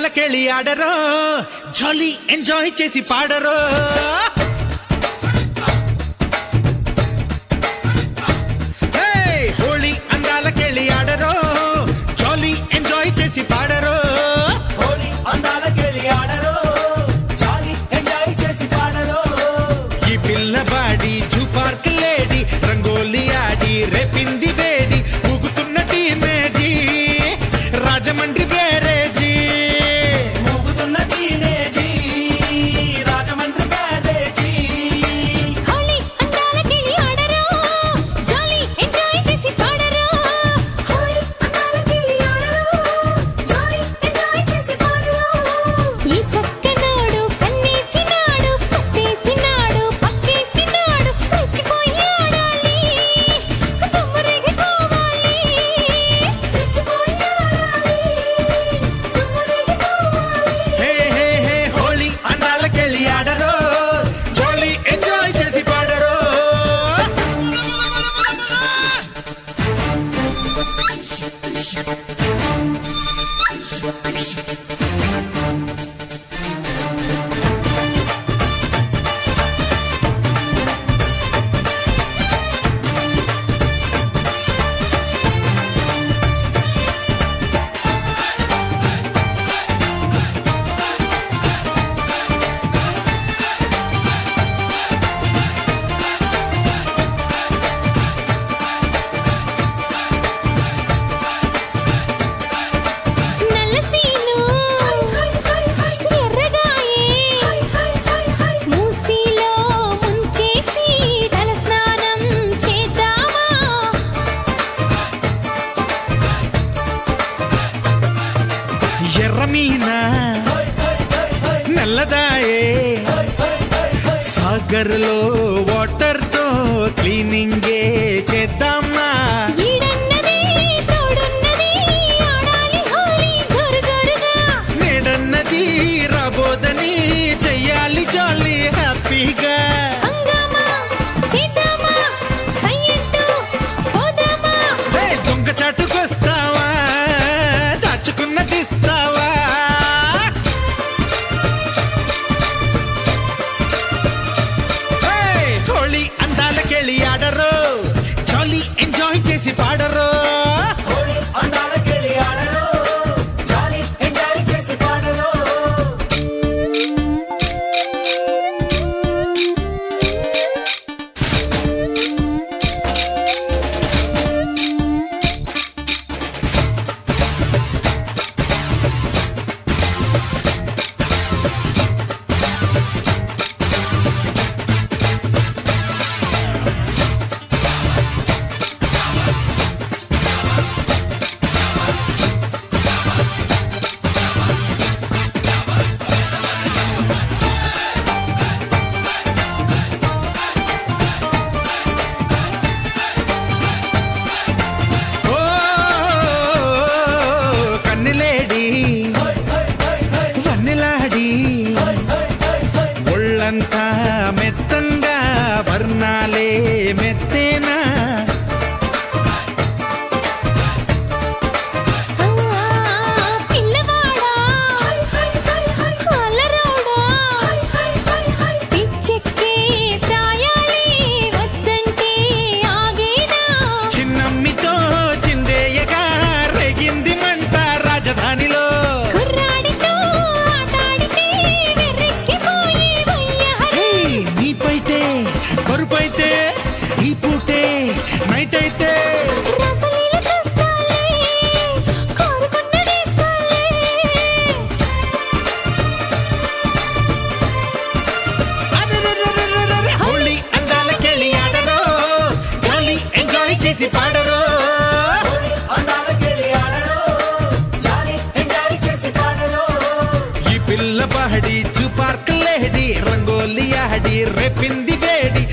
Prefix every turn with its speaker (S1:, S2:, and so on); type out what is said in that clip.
S1: అందాలకెళ్ళి ఆడరో జాలీ enjoy చేసి పాడరో హే, హోళీ అందాలకెళ్ళి ఆడరో జాలీ enjoy చేసి పాడరో
S2: హోలీ అందాలకెళ్ళి ఆడరు జాలీ ఎంజాయ్ చేసి పాడరు
S1: ఈ పిల్లవాడి జూ పార్క్ లేడి రంగోలి ఆడి రేపింది వేడి ఊగుతున్న టీనేజీ రాజమండ్రి బ్యారేజీ
S2: ఊగుతున్న టీనేజీ రాజమండ్రి బ్యారేజీ
S3: హోలీ అందాలకెళ్ళి ఆడరా జాలీ ఎంజాయ్ చేసి పాడరా హోలీ అందాలకెళ్ళి ఆడరా జాలీ ఎంజాయ్ చేసి పాడరా ఈ చక్కనోడు కన్నేసినాడు పట్టేసినాడు పక్కేసినాడు రెచ్చిపోయి ఆడాలి తుమ్మరేగిపోవాలి రెచ్చిపోయి ఆడాలి తుమ్మరేగిపోవాలి
S1: హే హే హే హోలీ అందాలకెళ్ళి ఆడరో జోలీ ఎంజాయ్ చేసి పాడరో
S3: నల్లసీను ఎర్రగాయే మూసీలో ముంచేసి తలస్నానం చేద్దామా
S1: ఎర్రమీన నల్లదాయే సాగర్లో వాటర్ తో క్లీనింగే చేద్దామా
S3: ఈడన్నది తోడున్నది ఆడాలి హోలీ జోరు జోరుగా
S1: నేడన్నది రాబోదని చెయ్యాలి జాలీ హ్యాపీగా
S3: హంగామా చేద్దామా సయ్యంటూ పోదామా
S1: హే, దొంగ చాటుకొస్తావా దాచుకున్నదిస్తావా హే, హోళీ అందాలకెళ్ళి ఆడరు జాలీ ఎంజాయ్ చేసి పాడరు
S2: హోలీ అందాలకెళ్ళి ఆడరు జాలీ ఎంజాయ్ చేసి పాడరు
S1: ఓ కన్నెలేడి వన్నెలాడి ఒళ్ళంతా మెత్తంగా వర్ణాలే మెత్తేనా
S3: పిల్లవాడా అల్లరౌడా పిచ్చెక్కే ప్రాయాలే వద్దంటే ఆగేనా
S1: చిన్నమ్మితో చిందేయగా రేగింది మంట రాజధానిలో
S3: కుర్రాడితో ఆటాడితే వెర్రెక్కిపోయే వయ్యారి
S1: ఏయ్, నీపైతే బరుపైతే ఈ పూటే నైట్ అయితే
S3: రసలీల తెస్తాలే కోరుకున్నదేస్తాలే
S1: అరెరెరెరెరెరె, హోళీ అందాలకెళ్ళి ఆడరు జాలీ ఎంజాయ్ చేసి పాడరు
S2: హోలీ అందాలకెళ్ళి ఆడరు జాలీ ఎంజాయ్ చేసి పాడరు
S1: ఈ పిల్ల పహడి జూ పార్క్ లేడి రంగోలి ఆడి రేపింది వేడి